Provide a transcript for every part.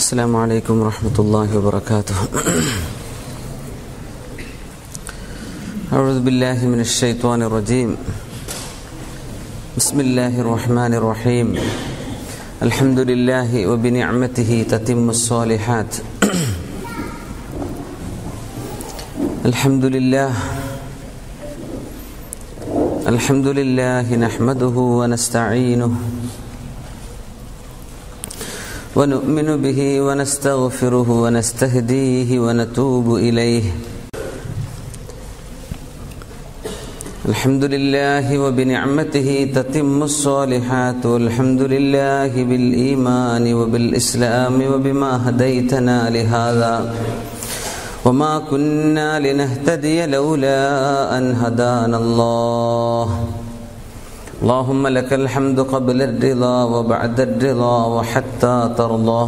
السلام عليكم ورحمة الله وبركاته أعوذ بالله من الشيطان الرجيم بسم الله الرحمن الرحيم الحمد لله وبنعمته تتم الصالحات الحمد لله الحمد لله نحمده ونستعينه ونؤمن به ونستغفره ونستهديه ونتوب إليه الحمد لله وبنعمته تتم الصالحات والحمد لله بالإيمان وبالإسلام وبما هديتنا لهذا وما كنا لنهتدي لولا أن هدانا الله اللهم لك الحمد قبل الرضا وبعد الرضا وحتى ترضى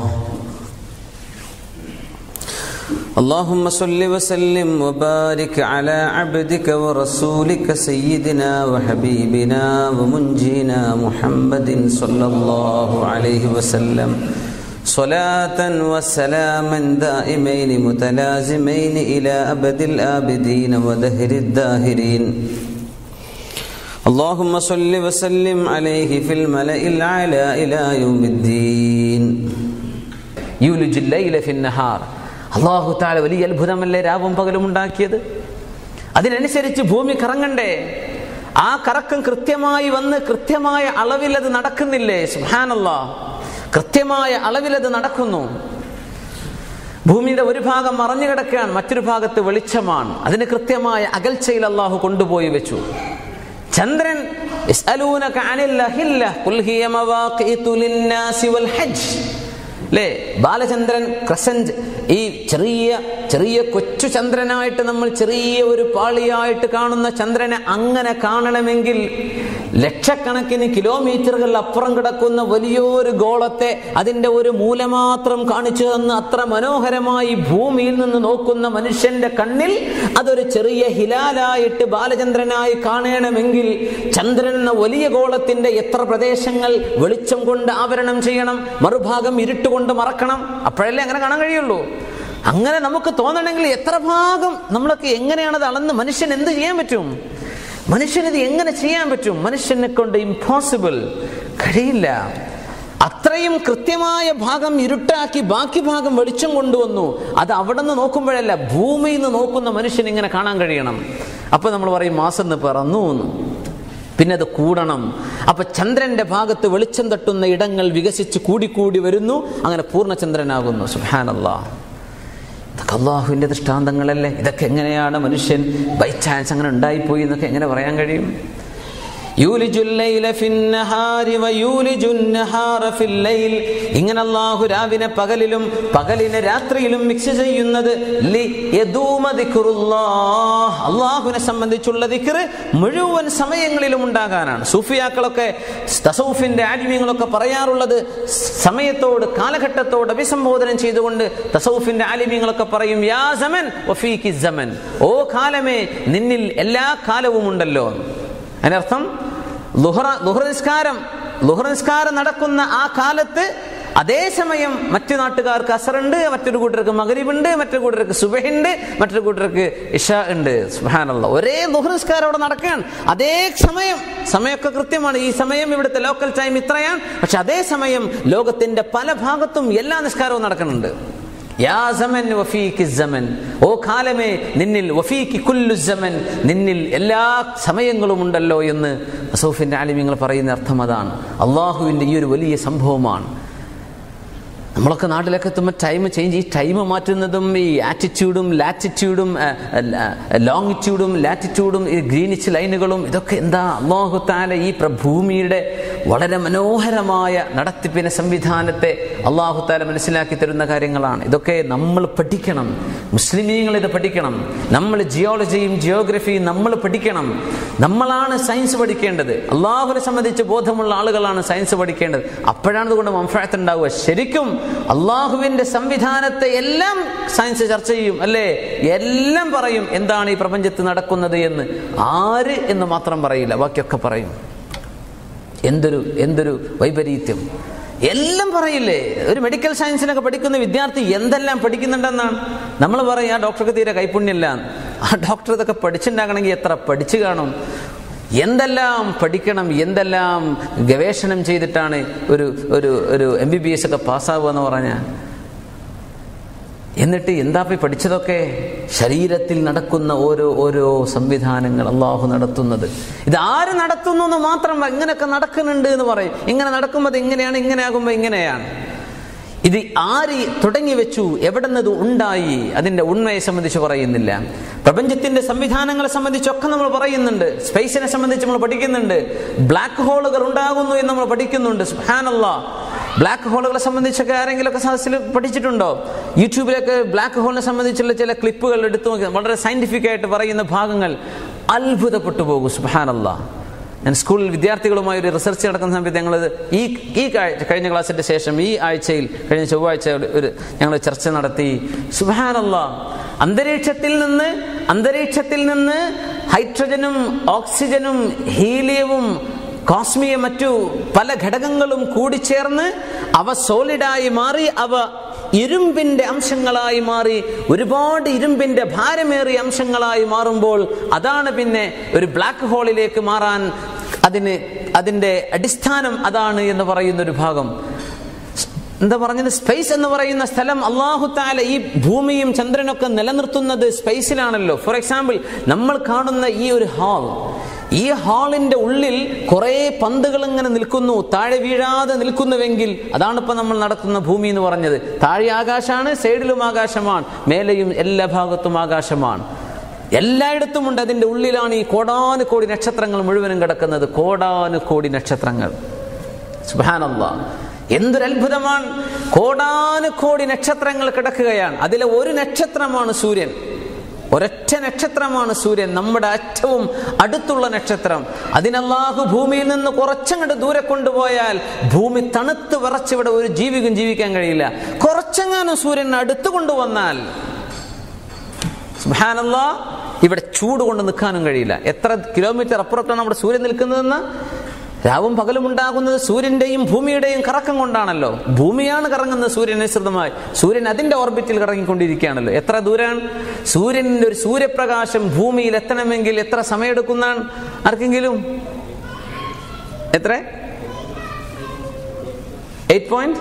اللهم صل وسلم وبارك على عبدك ورسولك سيدنا وحبيبنا ومنجينا محمد صلى الله عليه وسلم صلاة وسلاما دائمين متلازمين إلى أبد الآبدين ودهر الداهرين اللهم صل وسلم عليه في الملأ الأعلى إلى يوم الدين യൂലുജ് الليل في النهار അള്ളാഹു താല വലിയ അത്ഭുതമല്ലേ രാവും പകലും ഉണ്ടാക്കിയത് അതിനനുസരിച്ച് ഭൂമി കറങ്ങണ്ടേ ആ കറക്കം കൃത്യമായി വന്ന് കൃത്യമായ അളവിൽ അത് നടക്കുന്നില്ലേ സുഹാനല്ലാ കൃത്യമായ അളവിൽ അത് നടക്കുന്നു ഭൂമിയുടെ ഒരു ഭാഗം മറഞ്ഞു കിടക്കുകയാണ് മറ്റൊരു ഭാഗത്ത് വെളിച്ചമാണ് അതിന് കൃത്യമായ അകൽച്ചയിൽ അള്ളാഹു കൊണ്ടുപോയി വെച്ചു ചന്ദ്രൻ يسألونك عن الأهلة قل هي مواقيت للناس والحج അല്ലേ ബാലചന്ദ്രൻ ക്രസന്റ് ഈ ചെറിയ ചെറിയ കൊച്ചു ചന്ദ്രനായിട്ട് നമ്മൾ ചെറിയ ഒരു പാളിയായിട്ട് കാണുന്ന ചന്ദ്രനെ അങ്ങനെ കാണണമെങ്കിൽ ലക്ഷക്കണക്കിന് കിലോമീറ്ററുകൾ അപ്പുറം കിടക്കുന്ന വലിയൊരു ഗോളത്തെ അതിൻ്റെ ഒരു മൂല മാത്രം കാണിച്ചു തന്ന് അത്ര മനോഹരമായി ഭൂമിയിൽ നിന്ന് നോക്കുന്ന മനുഷ്യന്റെ കണ്ണിൽ അതൊരു ചെറിയ ഹിലാലായിട്ട് ബാലചന്ദ്രനായി കാണണമെങ്കിൽ ചന്ദ്രൻ എന്ന വലിയ ഗോളത്തിന്റെ എത്ര പ്രദേശങ്ങൾ വെളിച്ചം കൊണ്ട് ആവരണം ചെയ്യണം മറുഭാഗം ഇരുട്ടുകൊണ്ട് മറക്കണം അപ്പോഴല്ലേ അങ്ങനെ കാണാൻ കഴിയുള്ളൂ അങ്ങനെ നമുക്ക് തോന്നണമെങ്കിൽ എത്ര ഭാഗം നമ്മളൊക്കെ എങ്ങനെയാണത് അളന്ന് മനുഷ്യൻ എന്ത് ചെയ്യാൻ പറ്റും മനുഷ്യനിത് എങ്ങനെ ചെയ്യാൻ പറ്റും മനുഷ്യനെ കൊണ്ട് ഇമ്പോസിബിൾ കഴിയില്ല അത്രയും കൃത്യമായ ഭാഗം ഇരുട്ടാക്കി ബാക്കി ഭാഗം വെളിച്ചം കൊണ്ടുവന്നു അത് അവിടെ നിന്ന് നോക്കുമ്പോഴല്ല ഭൂമിയിൽ നിന്ന് നോക്കുന്ന മനുഷ്യൻ ഇങ്ങനെ കാണാൻ കഴിയണം അപ്പൊ നമ്മൾ പറയും മാസം പിറന്നു എന്ന് പിന്നെ അത് കൂടണം അപ്പൊ ചന്ദ്രന്റെ ഭാഗത്ത് വെളിച്ചം തട്ടുന്ന ഇടങ്ങൾ വികസിച്ച് കൂടിക്കൂടി വരുന്നു അങ്ങനെ പൂർണ്ണചന്ദ്രനാകുന്നു സുഹാനല്ലാ ഇതൊക്കെ അള്ളാഹുവിന്റെ ദൃഷ്ടാന്തങ്ങളല്ലേ ഇതൊക്കെ എങ്ങനെയാണ് മനുഷ്യൻ ബൈ ചാൻസ് അങ്ങനെ ഉണ്ടായിപ്പോയി എന്നൊക്കെ എങ്ങനെ പറയാൻ കഴിയും ഇങ്ങനെ അള്ളാഹു രാവിനെ പകലിലും പകലിനെ രാത്രിയിലും മിക്സ് ചെയ്യുന്നത് അള്ളാഹുവിനെ സംബന്ധിച്ചുള്ള ദിക്കറ് മുഴുവൻ സമയങ്ങളിലും ഉണ്ടാകാനാണ് സൂഫിയാക്കളൊക്കെ തസൗഫിന്റെ ആലിമ്യങ്ങളൊക്കെ പറയാറുള്ളത് സമയത്തോട് കാലഘട്ടത്തോട് അഭിസംബോധന ചെയ്തുകൊണ്ട് തസൗഫിന്റെ ആലിമ്യങ്ങളൊക്കെ പറയും യാ സമൻ സമൻ ഓ കാലമേ നിന്നിൽ എല്ലാ കാലവും ഉണ്ടല്ലോ അതിനർത്ഥം നിസ്കാരം നിസ്കാരം നടക്കുന്ന ആ കാലത്ത് അതേസമയം മറ്റു നാട്ടുകാർക്ക് അസറുണ്ട് മറ്റൊരു കൂട്ടർക്ക് മകരിബുണ്ട് മറ്റൊരു കൂട്ടർക്ക് സുബഹുണ്ട് മറ്റൊരു കൂട്ടർക്ക് ഇഷ ഉണ്ട് സുഹാനുള്ള ഒരേ നിസ്കാരം അവിടെ നടക്കുകയാണ് അതേ സമയം സമയമൊക്കെ കൃത്യമാണ് ഈ സമയം ഇവിടുത്തെ ലോക്കൽ ടൈം ഇത്രയാണ് പക്ഷെ അതേ സമയം ലോകത്തിന്റെ പല ഭാഗത്തും എല്ലാ നിസ്കാരവും നടക്കുന്നുണ്ട് ഓ കാലമേ നിന്നിൽ നിന്നിൽ എല്ലാ സമയങ്ങളും ഉണ്ടല്ലോ എന്ന് അസൂഫിന്റെ ആലിമ്യങ്ങൾ പറയുന്ന അർത്ഥം അതാണ് അള്ളാഹുവിന്റെ ഈ ഒരു വലിയ സംഭവമാണ് നമ്മളൊക്കെ നാട്ടിലൊക്കെ എത്തുമ്പോൾ ടൈം ചേഞ്ച് ഈ ടൈം മാറ്റുന്നതും ഈ ആറ്റിറ്റ്യൂഡും ലാറ്റിറ്റ്യൂഡും ലോങ്ങിറ്റ്യൂഡും ലാറ്റിറ്റ്യൂഡും ഈ ഗ്രീനിച്ച് ലൈനുകളും ഇതൊക്കെ എന്താ അള്ളാഹു താല ഈ ഭൂമിയുടെ വളരെ മനോഹരമായ നടത്തിപ്പിന്റെ സംവിധാനത്തെ അള്ളാഹു താല മനസ്സിലാക്കി തരുന്ന കാര്യങ്ങളാണ് ഇതൊക്കെ നമ്മൾ പഠിക്കണം മുസ്ലിമീങ്ങൾ ഇത് പഠിക്കണം നമ്മൾ ജിയോളജിയും ജിയോഗ്രഫിയും നമ്മൾ പഠിക്കണം നമ്മളാണ് സയൻസ് പഠിക്കേണ്ടത് അള്ളാഹുവിനെ സംബന്ധിച്ച് ബോധമുള്ള ആളുകളാണ് സയൻസ് പഠിക്കേണ്ടത് അപ്പോഴാണ് അതുകൊണ്ട് മംഫായത്ത് ഉണ്ടാവുക ശരിക്കും അള്ളാഹുവിന്റെ സംവിധാനത്തെ എല്ലാം സയൻസ് ചർച്ച ചെയ്യും അല്ലേ എല്ലാം പറയും എന്താണ് ഈ പ്രപഞ്ചത്തിൽ നടക്കുന്നത് എന്ന് ആര് എന്ന് മാത്രം പറയില്ല ബാക്കിയൊക്കെ പറയും എന്തൊരു എന്തൊരു വൈപരീത്യം എല്ലാം പറയില്ലേ ഒരു മെഡിക്കൽ സയൻസിനൊക്കെ പഠിക്കുന്ന വിദ്യാർത്ഥി എന്തെല്ലാം പഠിക്കുന്നുണ്ടെന്നാണ് നമ്മൾ പറയും ആ ഡോക്ടർക്ക് തീരെ കൈപ്പുണ്യമില്ല ആ ഡോക്ടർ ഇതൊക്കെ പഠിച്ചിട്ടുണ്ടാകണമെങ്കിൽ എത്ര പഠിച്ചു കാണും എന്തെല്ലാം പഠിക്കണം എന്തെല്ലാം ഗവേഷണം ചെയ്തിട്ടാണ് ഒരു ഒരു ഒരു എം ബി ബി എസ് ഒക്കെ പാസ്സാവുക എന്ന് പറഞ്ഞാൽ എന്നിട്ട് എന്താ പോയി പഠിച്ചതൊക്കെ ശരീരത്തിൽ നടക്കുന്ന ഓരോ ഓരോ സംവിധാനങ്ങൾ അള്ളാഹു നടത്തുന്നത് ഇത് ആര് നടത്തുന്നു എന്ന് മാത്രം ഇങ്ങനെയൊക്കെ നടക്കുന്നുണ്ട് എന്ന് പറയും ഇങ്ങനെ നടക്കുമ്പോൾ അത് ഇങ്ങനെയാണ് ഇങ്ങനെ ആകുമ്പോൾ ഇങ്ങനെയാണ് ഇത് ആര് തുടങ്ങി വെച്ചു എവിടെ നിന്ന് ഇത് ഉണ്ടായി അതിന്റെ ഉണ്മയെ സംബന്ധിച്ച് പറയുന്നില്ല പ്രപഞ്ചത്തിന്റെ സംവിധാനങ്ങളെ സംബന്ധിച്ചൊക്കെ നമ്മൾ പറയുന്നുണ്ട് സ്പേസിനെ സംബന്ധിച്ച് നമ്മൾ പഠിക്കുന്നുണ്ട് ബ്ലാക്ക് ഹോളുകൾ ഉണ്ടാകുന്നു എന്ന് നമ്മൾ പഠിക്കുന്നുണ്ട് സുഹാനല്ലാ ബ്ലാക്ക് ഹോളുകളെ സംബന്ധിച്ചൊക്കെ ആരെങ്കിലുമൊക്കെ സദസ്സിൽ പഠിച്ചിട്ടുണ്ടോ യൂട്യൂബിലൊക്കെ ബ്ലാക്ക് ഹോളിനെ സംബന്ധിച്ചുള്ള ചില ക്ലിപ്പുകൾ എടുത്തു നോക്കി വളരെ സയന്റിഫിക് ആയിട്ട് പറയുന്ന ഭാഗങ്ങൾ അത്ഭുതപ്പെട്ടു പോകും സുഹാനല്ലാ ഞാൻ സ്കൂളിൽ വിദ്യാർത്ഥികളുമായി ഒരു റിസർച്ച് നടക്കുന്ന സമയത്ത് ഞങ്ങൾ ഈ ഈ കാഴ്ച കഴിഞ്ഞ ക്ലാസ്സിന്റെ ശേഷം ഈ ആഴ്ചയിൽ കഴിഞ്ഞ ചൊവ്വാഴ്ച ഒരു- ഒരു ഞങ്ങൾ ചർച്ച നടത്തി സുബാനല്ല അന്തരീക്ഷത്തിൽ നിന്ന് അന്തരീക്ഷത്തിൽ നിന്ന് ഹൈഡ്രജനും ഓക്സിജനും ഹീലിയവും കോസ്മിയ മറ്റു പല ഘടകങ്ങളും കൂടിച്ചേർന്ന് അവ സോളിഡായി മാറി അവ ഇരുമ്പിന്റെ അംശങ്ങളായി മാറി ഒരുപാട് ഇരുമ്പിന്റെ ഭാരമേറിയ അംശങ്ങളായി മാറുമ്പോൾ അതാണ് പിന്നെ ഒരു ബ്ലാക്ക് ഹോളിലേക്ക് മാറാൻ അതിന് അതിന്റെ അടിസ്ഥാനം അതാണ് എന്ന് പറയുന്ന ഒരു ഭാഗം എന്താ പറഞ്ഞത് സ്പേസ് എന്ന് പറയുന്ന സ്ഥലം അള്ളാഹു താല ഈ ഭൂമിയും ചന്ദ്രനൊക്കെ നിലനിർത്തുന്നത് സ്പേസിലാണല്ലോ ഫോർ എക്സാമ്പിൾ നമ്മൾ കാണുന്ന ഈ ഒരു ഹാൾ ഈ ഹാളിന്റെ ഉള്ളിൽ കുറെ പന്തുകൾ ഇങ്ങനെ നിൽക്കുന്നു താഴെ വീഴാതെ നിൽക്കുന്നുവെങ്കിൽ അതാണ് ഇപ്പൊ നമ്മൾ നടത്തുന്ന ഭൂമി എന്ന് പറഞ്ഞത് താഴെ ആകാശമാണ് സൈഡിലും ആകാശമാണ് മേലെയും എല്ലാ ഭാഗത്തും ആകാശമാണ് എല്ലായിടത്തും ഉണ്ട് അതിന്റെ ഉള്ളിലാണ് ഈ കോടാനു കോടി നക്ഷത്രങ്ങൾ മുഴുവനും കിടക്കുന്നത് കോടാനു കോടി നക്ഷത്രങ്ങൾ സുബാനല്ലാ എന്തൊരു അത്ഭുതമാണ് കോടാനു കോടി നക്ഷത്രങ്ങൾ കിടക്കുകയാണ് അതിലെ ഒരു നക്ഷത്രമാണ് സൂര്യൻ ഒരൊറ്റ നക്ഷത്രമാണ് സൂര്യൻ നമ്മുടെ ഏറ്റവും അടുത്തുള്ള നക്ഷത്രം അതിനല്ലാഹു ഭൂമിയിൽ നിന്ന് കുറച്ചങ്ങോട്ട് ദൂരെ കൊണ്ടുപോയാൽ ഭൂമി തണുത്ത് വിറച്ചിവിടെ ഒരു ജീവിക്കും ജീവിക്കാൻ കഴിയില്ല കുറച്ചെങ്ങാനും സൂര്യൻ അടുത്ത് കൊണ്ടുവന്നാൽ സുബ്ഹാനല്ലാ ഇവിടെ ചൂട് കൊണ്ട് നിൽക്കാനും കഴിയില്ല എത്ര കിലോമീറ്റർ അപ്പുറത്താണ് നമ്മുടെ സൂര്യൻ നിൽക്കുന്നതെന്ന് രാവും പകലും ഉണ്ടാകുന്നത് സൂര്യന്റെയും ഭൂമിയുടെയും കറക്കം കൊണ്ടാണല്ലോ ഭൂമിയാണ് കറങ്ങുന്നത് സൂര്യനുസൃതമായി സൂര്യൻ അതിന്റെ ഓർബിറ്റിൽ കറങ്ങിക്കൊണ്ടിരിക്കുകയാണല്ലോ എത്ര ദൂരാണ് സൂര്യന്റെ ഒരു സൂര്യപ്രകാശം ഭൂമിയിൽ എത്തണമെങ്കിൽ എത്ര സമയമെടുക്കുന്നതാണ് ആർക്കെങ്കിലും എത്ര എയ്റ്റ് പോയിന്റ്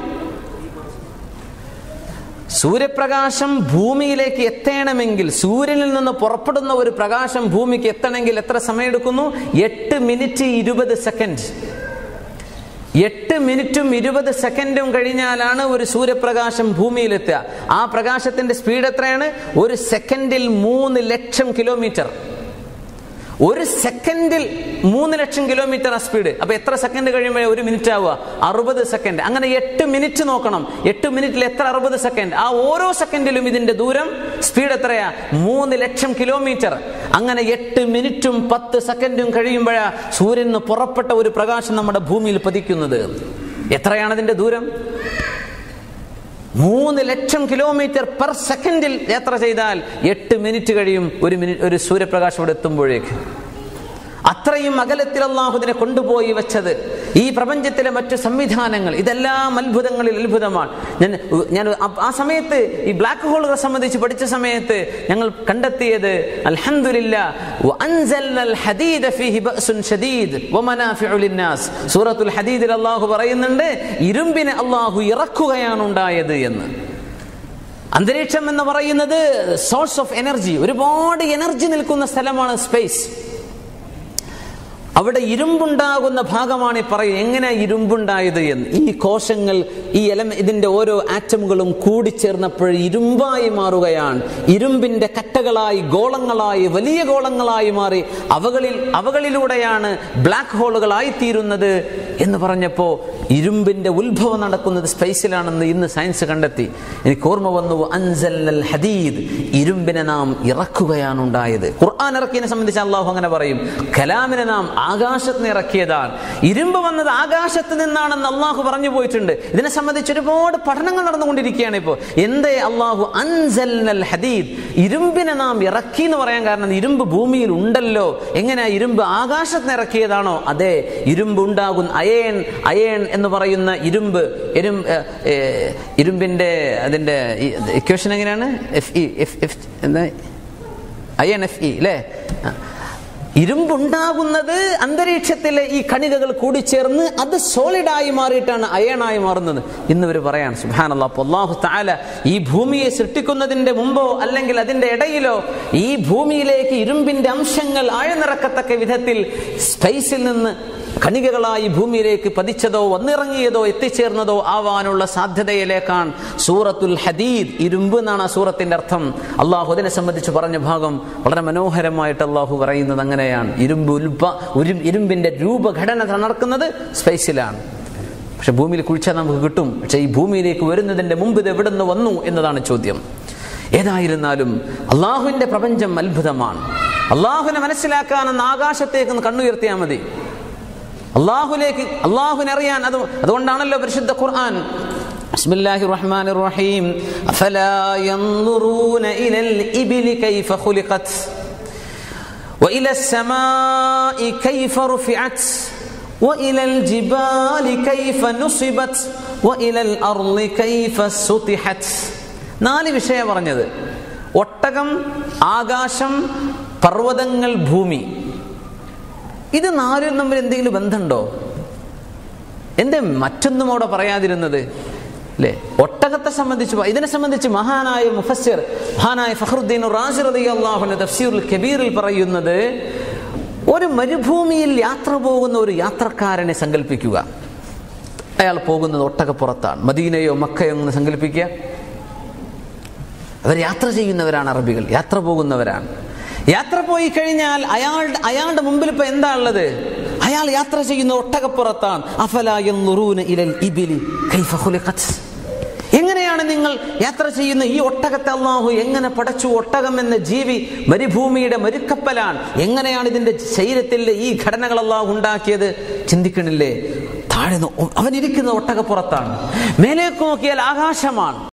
സൂര്യപ്രകാശം ഭൂമിയിലേക്ക് എത്തണമെങ്കിൽ സൂര്യനിൽ നിന്ന് പുറപ്പെടുന്ന ഒരു പ്രകാശം ഭൂമിക്ക് എത്തണമെങ്കിൽ എത്ര സമയമെടുക്കുന്നു എട്ട് മിനിറ്റ് ഇരുപത് സെക്കൻഡ് എട്ട് മിനിറ്റും ഇരുപത് സെക്കൻഡും കഴിഞ്ഞാലാണ് ഒരു സൂര്യപ്രകാശം ഭൂമിയിലെത്തുക ആ പ്രകാശത്തിന്റെ സ്പീഡ് എത്രയാണ് ഒരു സെക്കൻഡിൽ മൂന്ന് ലക്ഷം കിലോമീറ്റർ ഒരു സെക്കൻഡിൽ മൂന്ന് ലക്ഷം കിലോമീറ്റർ ആ സ്പീഡ് അപ്പൊ എത്ര സെക്കൻഡ് കഴിയുമ്പോൾ ഒരു മിനിറ്റ് ആവുക അറുപത് സെക്കൻഡ് അങ്ങനെ എട്ട് മിനിറ്റ് നോക്കണം എട്ട് മിനിറ്റിൽ എത്ര അറുപത് സെക്കൻഡ് ആ ഓരോ സെക്കൻഡിലും ഇതിന്റെ ദൂരം സ്പീഡ് എത്രയാ മൂന്ന് ലക്ഷം കിലോമീറ്റർ അങ്ങനെ എട്ട് മിനിറ്റും പത്ത് സെക്കൻഡും കഴിയുമ്പോഴാ സൂര്യന് നിന്ന് പുറപ്പെട്ട ഒരു പ്രകാശം നമ്മുടെ ഭൂമിയിൽ പതിക്കുന്നത് എത്രയാണ് അതിന്റെ ദൂരം മൂന്ന് ലക്ഷം കിലോമീറ്റർ പെർ സെക്കൻഡിൽ യാത്ര ചെയ്താൽ എട്ട് മിനിറ്റ് കഴിയും ഒരു മിനിറ്റ് ഒരു സൂര്യപ്രകാശം ഇവിടെ എത്തുമ്പോഴേക്ക് അത്രയും അകലത്തിൽ അള്ളാഹുദിനെ കൊണ്ടുപോയി വെച്ചത് ഈ പ്രപഞ്ചത്തിലെ മറ്റു സംവിധാനങ്ങൾ ഇതെല്ലാം അത്ഭുതങ്ങളിൽ അത്ഭുതമാണ് ഞാൻ ഞാൻ ആ- ആ സമയത്ത് ഈ ബ്ലാക്ക് ഹോളുകളെ സംബന്ധിച്ച് പഠിച്ച സമയത്ത് ഞങ്ങൾ കണ്ടെത്തിയത് അൽഹംദുലില്ലാ വഅൻസൽനൽ ഹദീദ ഫീഹി ബഅസുൻ ശദീദ് വമനാഫിഉ ലിന്നാസ് സൂറത്തുൽ ഹദീദിൽ അള്ളാഹു പറയുന്നുണ്ട് ഇരുമ്പിനെ അള്ളാഹു ഇറക്കുകയാണ് ഉണ്ടായത് എന്ന് അന്തരീക്ഷം എന്ന് പറയുന്നത് സോഴ്സ് ഓഫ് എനർജി ഒരുപാട് എനർജി നിൽക്കുന്ന സ്ഥലമാണ് സ്പേസ് അവിടെ ഇരുമ്പുണ്ടാകുന്ന ഭാഗമാണ് ഈ പറയുന്നത് എങ്ങനെ ഇരുമ്പുണ്ടായത് എന്ന് ഈ കോശങ്ങൾ ഈ എലമ ഇതിന്റെ ഓരോ ആറ്റമുകളും കൂടിച്ചേർന്നപ്പോൾ ഇരുമ്പായി മാറുകയാണ് ഇരുമ്പിന്റെ കട്ടകളായി ഗോളങ്ങളായി വലിയ ഗോളങ്ങളായി മാറി അവകളിൽ അവകളിലൂടെയാണ് ബ്ലാക്ക് ഹോളുകളായി തീരുന്നത് എന്ന് പറഞ്ഞപ്പോൾ ഇരുമ്പിന്റെ ഉത്ഭവം നടക്കുന്നത് സ്പേസിലാണെന്ന് ഇന്ന് സയൻസ് കണ്ടെത്തി എനിക്ക് ഓർമ്മ വന്നു അൻസൽ ഹദീദ് ഇരുമ്പിനെ നാം ഇറക്കുകയാണ് ഉണ്ടായത് ഖുർആൻ ഇറക്കിയതിനെ സംബന്ധിച്ച് അള്ളാഹു അങ്ങനെ പറയും കലാമിനെ നാം ആകാശത്ത് നിന്ന് ഇറക്കിയതാണ് ഇരുമ്പ് വന്നത് ആകാശത്ത് നിന്നാണെന്ന് അള്ളാഹു പറഞ്ഞു പോയിട്ടുണ്ട് ഇതിനെ സംബന്ധിച്ച് ഒരുപാട് പഠനങ്ങൾ നടന്നുകൊണ്ടിരിക്കുകയാണ് ഇപ്പോൾ എന്തേ അള്ളാഹു അൻസൽ ഹദീദ് ഇരുമ്പിനെ നാം ഇറക്കി എന്ന് പറയാൻ കാരണം ഇരുമ്പ് ഭൂമിയിൽ ഉണ്ടല്ലോ എങ്ങനെ ഇരുമ്പ് ആകാശത്ത് നിന്ന് ഇറക്കിയതാണോ അതെ ഇരുമ്പ് ഉണ്ടാകുന്ന അയേൺ അയേൺ എന്ന് പറയുന്ന ഇരുമ്പ് ഇരും ഏ, ഏ, ഇരുമ്പിന്റെ അതിന്റെ ഇക്വേഷൻ എങ്ങനെയാണ് എഫ് ഇ എഫ് എഫ് എന്താ അയൺ എഫ് ഇ അല്ലേ ആ. ഇരുമ്പുണ്ടാകുന്നത് അന്തരീക്ഷത്തിലെ ഈ കണികകൾ കൂടിച്ചേർന്ന് അത് സോളിഡായി മാറിയിട്ടാണ് അയണായി മാറുന്നത് ഇന്ന് ഇവർ പറയാണ് സുഹാനല്ല അപ്പോൾ അള്ളാഹു താല ഈ ഭൂമിയെ സൃഷ്ടിക്കുന്നതിന്റെ മുമ്പോ അല്ലെങ്കിൽ അതിന്റെ ഇടയിലോ ഈ ഭൂമിയിലേക്ക് ഇരുമ്പിന്റെ അംശങ്ങൾ ആഴ്ന്നിറക്കത്തക്ക വിധത്തിൽ സ്പേസിൽ നിന്ന് കണികകളായി ഭൂമിയിലേക്ക് പതിച്ചതോ വന്നിറങ്ങിയതോ എത്തിച്ചേർന്നതോ ആവാനുള്ള സാധ്യതയിലേക്കാണ് സൂറത്തുൽ ഹദീദ് ഇരുമ്പ് എന്നാണ് ആ സൂറത്തിന്റെ അർത്ഥം അള്ളാഹു അതിനെ സംബന്ധിച്ച് പറഞ്ഞ ഭാഗം വളരെ മനോഹരമായിട്ട് അള്ളാഹു പറയുന്നത് അങ്ങനെയാണ് ഇരുമ്പ് ഉൽപ ഒരു ഇരുമ്പിന്റെ രൂപഘടന നടക്കുന്നത് സ്പേസിലാണ് പക്ഷെ ഭൂമിയിൽ കുഴിച്ചാൽ നമുക്ക് കിട്ടും പക്ഷെ ഈ ഭൂമിയിലേക്ക് വരുന്നതിന്റെ മുമ്പ് ഇത് എവിടെ നിന്ന് വന്നു എന്നതാണ് ചോദ്യം ഏതായിരുന്നാലും അള്ളാഹുവിന്റെ പ്രപഞ്ചം അത്ഭുതമാണ് അള്ളാഹുവിനെ മനസ്സിലാക്കാനെന്ന് ആകാശത്തേക്ക് ഒന്ന് കണ്ണുയർത്തിയാൽ മതി അള്ളാഹുലേക്ക് അള്ളാഹുവിനെ അറിയാൻ അത് അതുകൊണ്ടാണല്ലോ പരിശുദ്ധ ഖുർആൻ بسم الله الرحمن الرحيم أفلا ينظرون إلى الإبل كيف خلقت وإلى السماء كيف رفعت وإلى الجبال كيف نصبت وإلى الأرض كيف سطحت നാല് വിഷയം പറഞ്ഞത് ഒട്ടകം ആകാശം പർവ്വതങ്ങൾ ഭൂമി ഇത് നാലും തമ്മിൽ എന്തെങ്കിലും ബന്ധമുണ്ടോ എന്തേ മറ്റൊന്നും അവിടെ പറയാതിരുന്നത് അല്ലേ ഒട്ടകത്തെ സംബന്ധിച്ച് പ- ഇതിനെ സംബന്ധിച്ച് മഹാനായ മുഫസ്സിർ മഹാനായ ഫഖറുദ്ദീൻ റാസി റളിയല്ലാഹുവിന്റെ തഫ്സീറുൽ കബീറിൽ പറയുന്നത് ഒരു മരുഭൂമിയിൽ യാത്ര പോകുന്ന ഒരു യാത്രക്കാരനെ സങ്കല്പിക്കുക അയാൾ പോകുന്നത് ഒട്ടകപ്പുറത്താണ് മദീനയോ മക്കയോ എന്ന് സങ്കല്പിക്കുക അവർ യാത്ര ചെയ്യുന്നവരാണ് അറബികൾ യാത്ര പോകുന്നവരാണ് യാത്ര പോയി കഴിഞ്ഞാൽ അയാളുടെ അയാളുടെ മുമ്പിൽ ഇപ്പൊ എന്താ ഉള്ളത് അയാൾ യാത്ര ചെയ്യുന്ന ഒട്ടകപ്പുറത്താണ് അഫലായം നുറൂന ഇലൽ ഇബിലി കൈഫ ഖുലിഖത്. എങ്ങനെയാണ് നിങ്ങൾ യാത്ര ചെയ്യുന്ന ഈ ഒട്ടകത്തെ അള്ളാഹു എങ്ങനെ പടച്ചു ഒട്ടകം എന്ന ജീവി മരുഭൂമിയുടെ മരുക്കപ്പലാണ് എങ്ങനെയാണ് ഇതിന്റെ ശരീരത്തിൽ ഈ ഘടനകൾ അള്ളാഹു ഉണ്ടാക്കിയത് ചിന്തിക്കണില്ലേ താഴെ നോ- അവൻ ഇരിക്കുന്ന ഒട്ടകപ്പുറത്താണ് മേലേക്ക് നോക്കിയാൽ ആകാശമാണ്